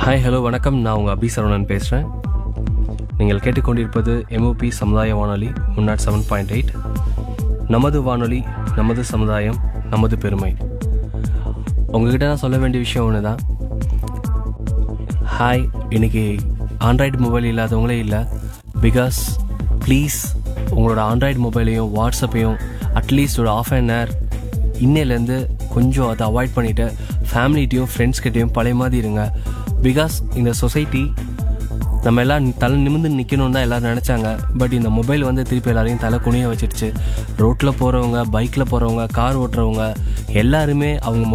hi hello வணக்கம் நான் உங்கள் அபி சரவணன் பேசுகிறேன் நீங்கள் கேட்டுக்கொண்டிருப்பது எம்ஓபி சமுதாய வானொலி முன்னாட் செவன் பாயிண்ட் எயிட் நமது வானொலி நமது சமுதாயம் நமது பெருமை உங்ககிட்ட நான் சொல்ல வேண்டிய விஷயம் ஒன்று தான் ஹாய் இன்னைக்கு ஆண்ட்ராய்டு மொபைல் இல்லாதவங்களே இல்லை பிகாஸ் ப்ளீஸ் உங்களோட ஆண்ட்ராய்டு மொபைலையும் வாட்ஸ்அப்பையும் அட்லீஸ்ட் ஒரு ஆஃப் அன் ஹவர் இன்னையிலேருந்து கொஞ்சம் அதை அவாய்ட் பண்ணிவிட்டு ஃபேமிலிட்டையும் ஃப்ரெண்ட்ஸ்கிட்டையும் பழைய மாதிரி இருங்க பிகாஸ் இந்த சொசைட்டி நம்ம எல்லாம் தலை நிமிர்ந்து நிற்கணும்னு தான் எல்லாரும் நினச்சாங்க பட் இந்த மொபைல் வந்து திருப்பி எல்லாரையும் தலை குனிய வச்சிருச்சு ரோட்டில் போகிறவங்க பைக்கில் போகிறவங்க கார் ஓட்டுறவங்க எல்லாருமே அவங்க